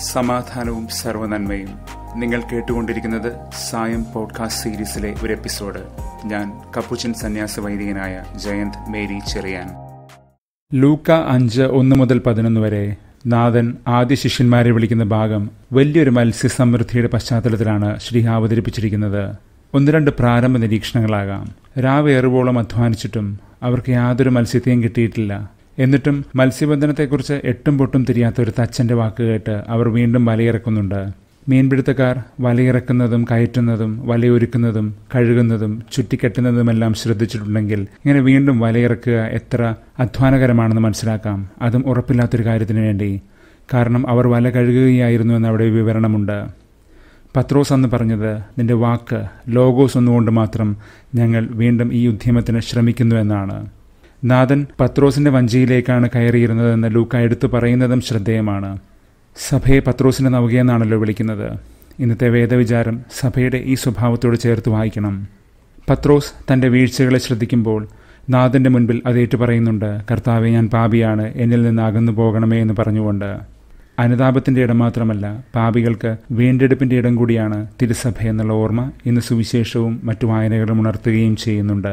സമാധാനവും സർവനന്മയും നിങ്ങൾ കേട്ടുകൊണ്ടിരിക്കുന്നത് സായം പോഡ്കാസ്റ്റ് സീരീസിലെ ഒരു എപ്പിസോഡ് ഞാൻ കപ്പുച്ചൻ സന്യാസ വൈദികനായ ജയന്ത് മേരി ചെറിയാൻ ലൂക്ക അഞ്ച് ഒന്ന് മുതൽ പതിനൊന്ന് വരെ നാഥൻ ആദ്യ ശിഷ്യന്മാരെ വിളിക്കുന്ന ഭാഗം വലിയൊരു മത്സ്യസമൃദ്ധിയുടെ പശ്ചാത്തലത്തിലാണ് ശ്രീ അവതരിപ്പിച്ചിരിക്കുന്നത് ഒന്ന് രണ്ട് പ്രാരംഭ നിരീക്ഷണങ്ങളാകാം രാവേറുവോളം അധ്വാനിച്ചിട്ടും അവർക്ക് യാതൊരു മത്സ്യത്തെയും കിട്ടിയിട്ടില്ല എന്നിട്ടും മത്സ്യബന്ധനത്തെക്കുറിച്ച് എട്ടും പൊട്ടും തിരിയാത്ത ഒരു തച്ചന്റെ വാക്ക് കേട്ട് അവർ വീണ്ടും വലയിറക്കുന്നുണ്ട് മീൻപിടുത്തക്കാർ വലയിറക്കുന്നതും കയറ്റുന്നതും വലയൊരുക്കുന്നതും കഴുകുന്നതും ചുറ്റിക്കെട്ടുന്നതുമെല്ലാം ശ്രദ്ധിച്ചിട്ടുണ്ടെങ്കിൽ ഇങ്ങനെ വീണ്ടും വലയിറക്കുക എത്ര അധ്വാനകരമാണെന്ന് മനസ്സിലാക്കാം അതും ഉറപ്പില്ലാത്തൊരു കാര്യത്തിന് വേണ്ടി കാരണം അവർ വല കഴുകുകയായിരുന്നു എന്ന് അവിടെ വിവരണമുണ്ട് പത്രോസ് അന്ന് പറഞ്ഞത് നിന്റെ വാക്ക് ലോഗോസ് ഒന്നുകൊണ്ട് മാത്രം ഞങ്ങൾ വീണ്ടും ഈ ഉദ്യമത്തിന് ശ്രമിക്കുന്നു എന്നാണ് നാഥൻ പത്രോസിന്റെ വഞ്ചിയിലേക്കാണ് കയറിയിരുന്നതെന്ന് ലൂക്ക എടുത്തു പറയുന്നതും ശ്രദ്ധേയമാണ് സഭയെ പത്രോസിന്റെ നൗകയെന്നാണല്ലോ വിളിക്കുന്നത് ഇന്നത്തെ വേദവിചാരം സഭയുടെ ഈ സ്വഭാവത്തോട് ചേർത്ത് വായിക്കണം പത്രോസ് തന്റെ വീഴ്ചകളെ ശ്രദ്ധിക്കുമ്പോൾ നാഥന്റെ മുൻപിൽ അതേറ്റു പറയുന്നുണ്ട് കർത്താവെ ഞാൻ പാപിയാണ് എന്നിൽ നിന്ന് അകന്നു പോകണമേ എന്ന് പറഞ്ഞുകൊണ്ട് അനുതാപത്തിന്റെ ഇടം മാത്രമല്ല പാപികൾക്ക് വീണ്ടെടുപ്പിന്റെ ഇടം കൂടിയാണ് തിരുസഭ എന്നുള്ള ഓർമ്മ ഇന്ന് സുവിശേഷവും മറ്റു വായനകളും ഉണർത്തുകയും ചെയ്യുന്നുണ്ട്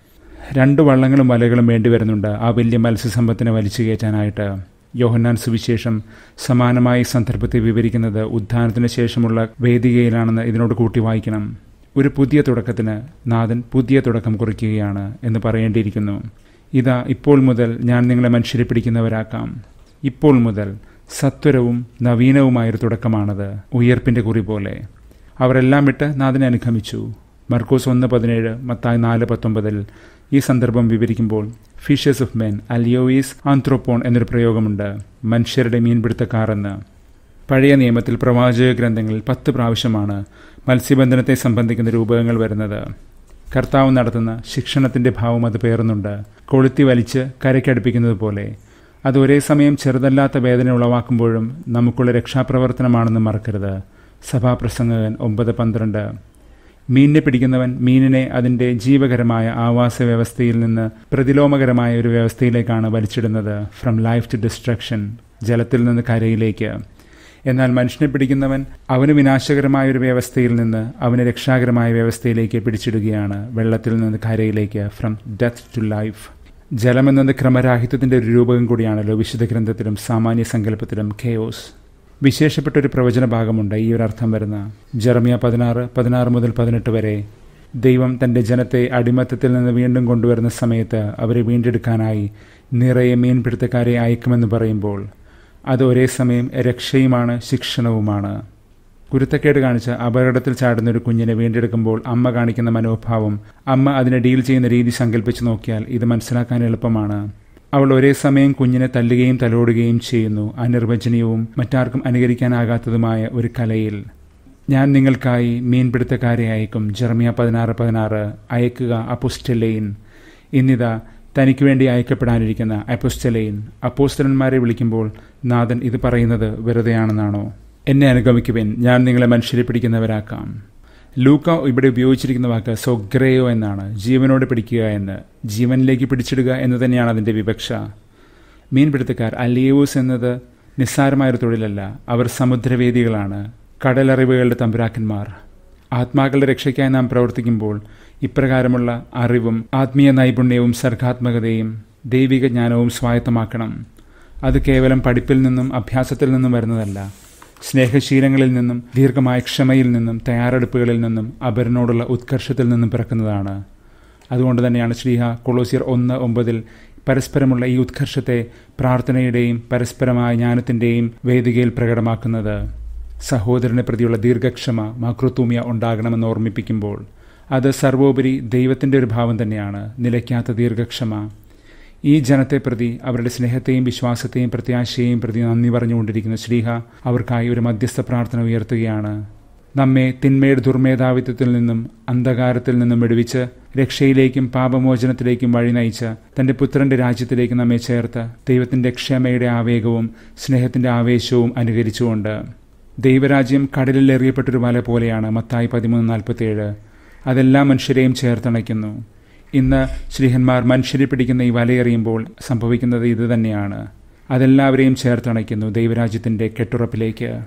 രണ്ട് വള്ളങ്ങളും വലകളും വേണ്ടിവരുന്നുണ്ട് ആ വലിയ മത്സ്യസമ്പത്തിനെ വലിച്ചു കയറ്റാനായിട്ട് യോഹന്നാൻ സുവിശേഷം സമാനമായ സന്ദർഭത്തെ വിവരിക്കുന്നത് ഉദ്ധാനത്തിന് ശേഷമുള്ള വേദികയിലാണെന്ന് ഇതിനോട് കൂട്ടി വായിക്കണം ഒരു പുതിയ തുടക്കത്തിന് നാഥൻ പുതിയ തുടക്കം കുറിക്കുകയാണ് എന്ന് പറയേണ്ടിയിരിക്കുന്നു ഇതാ ഇപ്പോൾ മുതൽ ഞാൻ നിങ്ങളെ മനുഷ്യരെ പിടിക്കുന്നവരാക്കാം ഇപ്പോൾ മുതൽ സത്വരവും നവീനവുമായൊരു തുടക്കമാണത് ഉയർപ്പിന്റെ കുറി പോലെ അവരെല്ലാം വിട്ട് നാഥനെ അനുഗമിച്ചു മർക്കോസ് ഒന്ന് പതിനേഴ് മത്തായി നാല് പത്തൊമ്പതിൽ ഈ സന്ദർഭം വിവരിക്കുമ്പോൾ ഫിഷസ് ഓഫ് മെൻ അലിയോയിസ് ആന്ത്രോപ്പോൺ എന്നൊരു പ്രയോഗമുണ്ട് മനുഷ്യരുടെ മീൻപിടുത്തക്കാർ എന്ന് പഴയ നിയമത്തിൽ പ്രവാചക ഗ്രന്ഥങ്ങളിൽ പത്ത് പ്രാവശ്യമാണ് മത്സ്യബന്ധനത്തെ സംബന്ധിക്കുന്ന രൂപകങ്ങൾ വരുന്നത് കർത്താവ് നടത്തുന്ന ശിക്ഷണത്തിന്റെ ഭാവം അത് പേറുന്നുണ്ട് കൊളുത്തി വലിച്ച് കരയ്ക്കടുപ്പിക്കുന്നത് പോലെ അത് ഒരേ സമയം ചെറുതല്ലാത്ത വേദന ഉളവാക്കുമ്പോഴും നമുക്കുള്ള രക്ഷാപ്രവർത്തനമാണെന്ന് മറക്കരുത് സഭാപ്രസംഗകൻ ഒമ്പത് പന്ത്രണ്ട് മീനിനെ പിടിക്കുന്നവൻ മീനിനെ അതിന്റെ ജീവകരമായ ആവാസ വ്യവസ്ഥയിൽ നിന്ന് പ്രതിലോമകരമായ ഒരു വ്യവസ്ഥയിലേക്കാണ് വലിച്ചിടുന്നത് ഫ്രം ലൈഫ് ടു ഡിസ്ട്രക്ഷൻ ജലത്തിൽ നിന്ന് കരയിലേക്ക് എന്നാൽ മനുഷ്യനെ പിടിക്കുന്നവൻ അവന് വിനാശകരമായ ഒരു വ്യവസ്ഥയിൽ നിന്ന് അവന് രക്ഷാകരമായ വ്യവസ്ഥയിലേക്ക് പിടിച്ചിടുകയാണ് വെള്ളത്തിൽ നിന്ന് കരയിലേക്ക് ഫ്രം ഡെത്ത് ടു ലൈഫ് ജലമെന്നത് ക്രമരാഹിത്യത്തിന്റെ ഒരു രൂപകം കൂടിയാണല്ലോ വിശുദ്ധ ഗ്രന്ഥത്തിലും സാമാന്യ സങ്കല്പത്തിലും ഖേയോസ് വിശേഷപ്പെട്ട ഒരു പ്രവചന ഭാഗമുണ്ട് ഈ ഒരു അർത്ഥം വരുന്ന ജെറമിയ പതിനാറ് പതിനാറ് മുതൽ പതിനെട്ട് വരെ ദൈവം തന്റെ ജനത്തെ അടിമത്തത്തിൽ നിന്ന് വീണ്ടും കൊണ്ടുവരുന്ന സമയത്ത് അവരെ വീണ്ടെടുക്കാനായി നിറയെ മീൻപിടുത്തക്കാരെ അയക്കുമെന്ന് പറയുമ്പോൾ അത് ഒരേ സമയം രക്ഷയുമാണ് ശിക്ഷണവുമാണ് കുരുത്തക്കേട് കാണിച്ച് അപകടത്തിൽ ചാടുന്ന ഒരു കുഞ്ഞിനെ വീണ്ടെടുക്കുമ്പോൾ അമ്മ കാണിക്കുന്ന മനോഭാവം അമ്മ അതിനെ ഡീൽ ചെയ്യുന്ന രീതി സങ്കല്പിച്ച് നോക്കിയാൽ ഇത് മനസ്സിലാക്കാൻ എളുപ്പമാണ് അവൾ ഒരേ സമയം കുഞ്ഞിനെ തല്ലുകയും തലോടുകയും ചെയ്യുന്നു അനിർവചനീയവും മറ്റാർക്കും അനുകരിക്കാനാകാത്തതുമായ ഒരു കലയിൽ ഞാൻ നിങ്ങൾക്കായി മീൻപിടുത്തക്കാരെ അയക്കും ജെർമിയ പതിനാറ് പതിനാറ് അയക്കുക അപ്പുസ്റ്റലെയിൻ ഇന്നിതാ തനിക്ക് വേണ്ടി അയക്കപ്പെടാനിരിക്കുന്ന അപ്പുസ്റ്റലെയിൻ അപ്പോസ്റ്റലന്മാരെ വിളിക്കുമ്പോൾ നാഥൻ ഇത് പറയുന്നത് വെറുതെയാണെന്നാണോ എന്നെ അനുഗമിക്കുവിൻ ഞാൻ നിങ്ങളെ മനുഷ്യരെ പിടിക്കുന്നവരാക്കാം ലൂക്ക ഇവിടെ ഉപയോഗിച്ചിരിക്കുന്ന വാക്ക് സൊഗ്രയോ എന്നാണ് ജീവനോട് പിടിക്കുക എന്ന് ജീവനിലേക്ക് പിടിച്ചിടുക എന്ന് തന്നെയാണ് അതിൻ്റെ വിവക്ഷ മീൻപിടുത്തക്കാർ അലിയോസ് എന്നത് നിസ്സാരമായൊരു തൊഴിലല്ല അവർ സമുദ്രവേദികളാണ് കടലറിവുകളുടെ തമ്പുരാക്കന്മാർ ആത്മാക്കളുടെ രക്ഷയ്ക്കായി നാം പ്രവർത്തിക്കുമ്പോൾ ഇപ്രകാരമുള്ള അറിവും ആത്മീയ നൈപുണ്യവും സർഗാത്മകതയും ദൈവിക ജ്ഞാനവും സ്വായത്തമാക്കണം അത് കേവലം പഠിപ്പിൽ നിന്നും അഭ്യാസത്തിൽ നിന്നും വരുന്നതല്ല സ്നേഹശീലങ്ങളിൽ നിന്നും ദീർഘമായ ക്ഷമയിൽ നിന്നും തയ്യാറെടുപ്പുകളിൽ നിന്നും അപരനോടുള്ള ഉത്കർഷത്തിൽ നിന്നും പിറക്കുന്നതാണ് അതുകൊണ്ട് തന്നെയാണ് ശ്രീഹ കൊളോസിയർ ഒന്ന് ഒമ്പതിൽ പരസ്പരമുള്ള ഈ ഉത്കർഷത്തെ പ്രാർത്ഥനയുടെയും പരസ്പരമായ ജ്ഞാനത്തിൻ്റെയും വേദികയിൽ പ്രകടമാക്കുന്നത് സഹോദരനെ പ്രതിയുള്ള ദീർഘക്ഷമ മാതൃത്വമിയ ഉണ്ടാകണമെന്ന് ഓർമ്മിപ്പിക്കുമ്പോൾ അത് സർവോപരി ദൈവത്തിൻ്റെ ഒരു ഭാവം തന്നെയാണ് നിലയ്ക്കാത്ത ദീർഘക്ഷമ ഈ ജനത്തെ പ്രതി അവരുടെ സ്നേഹത്തെയും വിശ്വാസത്തെയും പ്രത്യാശയെയും പ്രതി നന്ദി പറഞ്ഞുകൊണ്ടിരിക്കുന്ന ശ്രീഹ അവർക്കായി ഒരു മധ്യസ്ഥ പ്രാർത്ഥന ഉയർത്തുകയാണ് നമ്മെ തിന്മയുടെ ദുർമേധാവിത്വത്തിൽ നിന്നും അന്ധകാരത്തിൽ നിന്നും വിടുവിച്ച് രക്ഷയിലേക്കും പാപമോചനത്തിലേക്കും വഴി നയിച്ച് തന്റെ പുത്രന്റെ രാജ്യത്തിലേക്ക് നമ്മെ ചേർത്ത് ദൈവത്തിന്റെ ക്ഷമയുടെ ആവേഗവും സ്നേഹത്തിന്റെ ആവേശവും അനുകരിച്ചുകൊണ്ട് ദൈവരാജ്യം കടലിൽ എറിയപ്പെട്ടൊരു വല പോലെയാണ് മത്തായി പതിമൂന്ന് നാൽപ്പത്തിയേഴ് അതെല്ലാ മനുഷ്യരെയും ചേർത്തണയ്ക്കുന്നു ഇന്ന് ശ്രീഹന്മാർ മനുഷ്യരെ പിടിക്കുന്ന ഈ വലയെറിയുമ്പോൾ സംഭവിക്കുന്നത് ഇത് തന്നെയാണ് അതെല്ലാവരെയും ചേർത്തണയ്ക്കുന്നു ദൈവരാജ്യത്തിന്റെ കെട്ടുറപ്പിലേക്ക്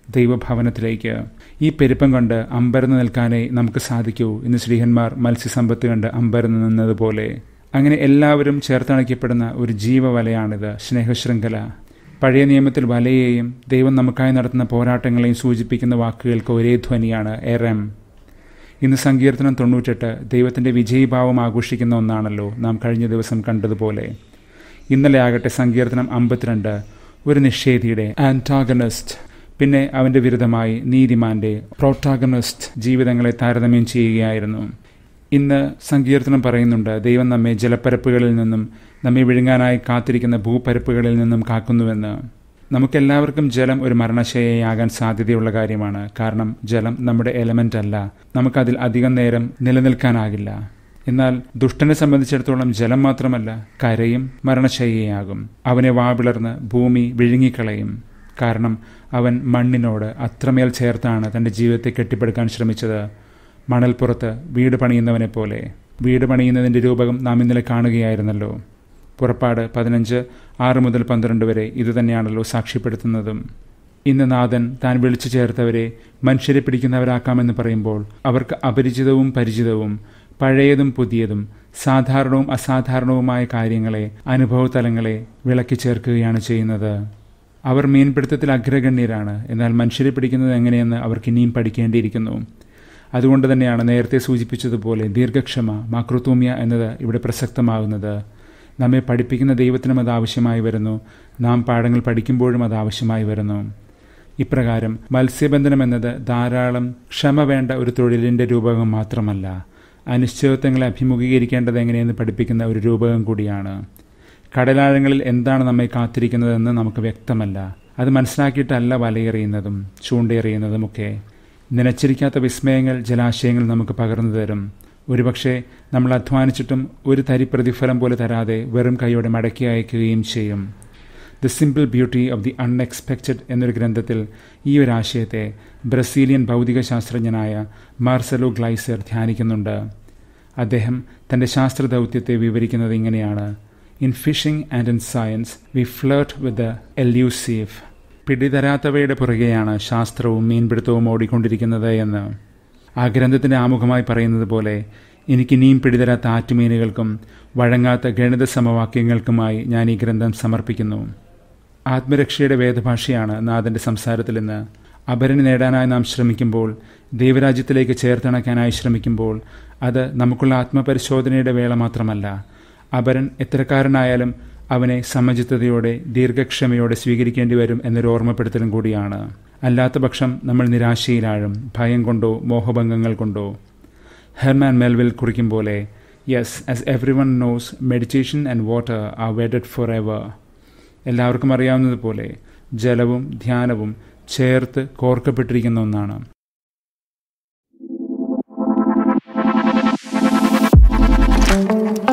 ദൈവഭവനത്തിലേക്ക് ഈ പെരുപ്പം കണ്ട് അമ്പരന്ന് നിൽക്കാനേ നമുക്ക് സാധിക്കൂ ഇന്ന് ശ്രീഹന്മാർ മത്സ്യസമ്പത്ത് കണ്ട് അമ്പരന്ന് നിന്നതുപോലെ അങ്ങനെ എല്ലാവരും ചേർത്തണയ്ക്കപ്പെടുന്ന ഒരു ജീവവലയാണിത് സ്നേഹശൃംഖല പഴയ നിയമത്തിൽ വലയെയും ദൈവം നമുക്കായി നടത്തുന്ന പോരാട്ടങ്ങളെയും സൂചിപ്പിക്കുന്ന വാക്കുകൾക്ക് ഒരേ ധ്വനിയാണ് എറം ഇന്ന് സങ്കീർത്തനം തൊണ്ണൂറ്റെട്ട് ദൈവത്തിൻ്റെ വിജയഭാവം ആഘോഷിക്കുന്ന ഒന്നാണല്ലോ നാം കഴിഞ്ഞ ദിവസം കണ്ടതുപോലെ ഇന്നലെ ആകട്ടെ സങ്കീർത്തനം അമ്പത്തിരണ്ട് ഒരു നിഷേധിയുടെ ആൻറ്റാഗണിസ്റ്റ് പിന്നെ അവൻ്റെ വിരുദ്ധമായി നീതിമാന്റെ പ്രോട്ടാഗണിസ്റ്റ് ജീവിതങ്ങളെ താരതമ്യം ചെയ്യുകയായിരുന്നു ഇന്ന് സങ്കീർത്തനം പറയുന്നുണ്ട് ദൈവം നമ്മെ ജലപ്പരപ്പുകളിൽ നിന്നും നമ്മെ വിഴുങ്ങാനായി കാത്തിരിക്കുന്ന ഭൂപരപ്പുകളിൽ നിന്നും കാക്കുന്നുവെന്ന് നമുക്കെല്ലാവർക്കും ജലം ഒരു മരണശയയാകാൻ സാധ്യതയുള്ള കാര്യമാണ് കാരണം ജലം നമ്മുടെ എലമെന്റ് അല്ല നമുക്കതിൽ അധികം നേരം നിലനിൽക്കാനാകില്ല എന്നാൽ ദുഷ്ടനെ സംബന്ധിച്ചിടത്തോളം ജലം മാത്രമല്ല കരയും മരണശയ്യയാകും അവനെ വാവിളർന്ന് ഭൂമി വിഴുങ്ങിക്കളയും കാരണം അവൻ മണ്ണിനോട് അത്രമേൽ ചേർത്താണ് തൻ്റെ ജീവിതത്തെ കെട്ടിപ്പടുക്കാൻ ശ്രമിച്ചത് മണൽപ്പുറത്ത് വീട് പണിയുന്നവനെ പോലെ വീട് പണിയുന്നതിൻ്റെ രൂപകം നാം ഇന്നലെ കാണുകയായിരുന്നല്ലോ പുറപ്പാട് പതിനഞ്ച് ആറ് മുതൽ പന്ത്രണ്ട് വരെ ഇതുതന്നെയാണല്ലോ സാക്ഷ്യപ്പെടുത്തുന്നതും ഇന്ന് നാഥൻ താൻ വിളിച്ചു ചേർത്തവരെ മനുഷ്യരെ പിടിക്കുന്നവരാക്കാമെന്ന് പറയുമ്പോൾ അവർക്ക് അപരിചിതവും പരിചിതവും പഴയതും പുതിയതും സാധാരണവും അസാധാരണവുമായ കാര്യങ്ങളെ അനുഭവതലങ്ങളെ വിളക്കി ചേർക്കുകയാണ് ചെയ്യുന്നത് അവർ മീൻപിടുത്തത്തിൽ അഗ്രഗണ്യരാണ് എന്നാൽ മനുഷ്യരെ പിടിക്കുന്നത് എങ്ങനെയെന്ന് അവർക്ക് ഇനിയും പഠിക്കേണ്ടിയിരിക്കുന്നു അതുകൊണ്ട് തന്നെയാണ് നേരത്തെ സൂചിപ്പിച്ചതുപോലെ ദീർഘക്ഷമ മാക്രോത്തൂമ്യ എന്നത് ഇവിടെ പ്രസക്തമാകുന്നത് നമ്മെ പഠിപ്പിക്കുന്ന ദൈവത്തിനും അത് ആവശ്യമായി വരുന്നു നാം പാഠങ്ങൾ പഠിക്കുമ്പോഴും അത് ആവശ്യമായി വരുന്നു ഇപ്രകാരം മത്സ്യബന്ധനം എന്നത് ധാരാളം ക്ഷമ വേണ്ട ഒരു തൊഴിലിൻ്റെ രൂപകം മാത്രമല്ല അനിശ്ചിതത്വങ്ങളെ അഭിമുഖീകരിക്കേണ്ടത് എങ്ങനെയെന്ന് പഠിപ്പിക്കുന്ന ഒരു രൂപകം കൂടിയാണ് കടലാഴങ്ങളിൽ എന്താണ് നമ്മെ കാത്തിരിക്കുന്നതെന്ന് നമുക്ക് വ്യക്തമല്ല അത് മനസ്സിലാക്കിയിട്ടല്ല വലയെറിയുന്നതും ചൂണ്ടയെറിയുന്നതുമൊക്കെ നനച്ചിരിക്കാത്ത വിസ്മയങ്ങൾ ജലാശയങ്ങൾ നമുക്ക് പകർന്നു തരും ഒരുപക്ഷെ നമ്മൾ അധ്വാനിച്ചിട്ടും ഒരു തരി പ്രതിഫലം പോലെ തരാതെ വെറും കൈയോടെ മടക്കി അയക്കുകയും ചെയ്യും the simple beauty of the unexpected എന്നൊരു ഗ്രന്ഥത്തിൽ ഈ ഒരു ആശയത്തെ ബ്രസീലിയൻ ഭൗതിക ശാസ്ത്രജ്ഞനായ മാർസലോ ഗ്ലൈസർ ധ്യാനിക്കുന്നുണ്ട് അദ്ദേഹം തൻ്റെ ശാസ്ത്ര ദൗത്യത്തെ വിവരിക്കുന്നത് ഇങ്ങനെയാണ് in fishing and in science we flirt with the elusive പിടിതരാത്തവയുടെ പുറകെയാണ് ശാസ്ത്രവും മീൻപിടുത്തവും ഓടിക്കൊണ്ടിരിക്കുന്നത് എന്ന് ആ ഗ്രന്ഥത്തിൻ്റെ ആമുഖമായി പറയുന്നത് പോലെ എനിക്കിനിയും പിടിതരാത്ത ആറ്റുമീനുകൾക്കും വഴങ്ങാത്ത ഗണിത സമവാക്യങ്ങൾക്കുമായി ഞാൻ ഈ ഗ്രന്ഥം സമർപ്പിക്കുന്നു ആത്മരക്ഷയുടെ വേദഭാഷയാണ് നാഥൻ്റെ സംസാരത്തിൽ നിന്ന് അപരന് നേടാനായി നാം ശ്രമിക്കുമ്പോൾ ദൈവരാജ്യത്തിലേക്ക് ചേർത്തിണക്കാനായി ശ്രമിക്കുമ്പോൾ അത് നമുക്കുള്ള ആത്മപരിശോധനയുടെ വേള മാത്രമല്ല അപരൻ എത്രക്കാരനായാലും അവനെ സമചിത്തതയോടെ ദീർഘക്ഷമയോടെ സ്വീകരിക്കേണ്ടി വരും എന്നൊരു ഓർമ്മപ്പെടുത്തലും കൂടിയാണ് അല്ലാത്ത പക്ഷം നമ്മൾ നിരാശയിലാഴും ഭയം കൊണ്ടോ മോഹഭംഗങ്ങൾ കൊണ്ടോ ഹെർമാൻ മെൽവിൽ കുറിക്കും പോലെ yes as everyone knows meditation and water are wedded forever എല്ലാവർക്കും അറിയാവുന്നതുപോലെ ജലവും ധ്യാനവും ചേർത്ത് കോർക്കപ്പെട്ടിരിക്കുന്ന ഒന്നാണ് thank you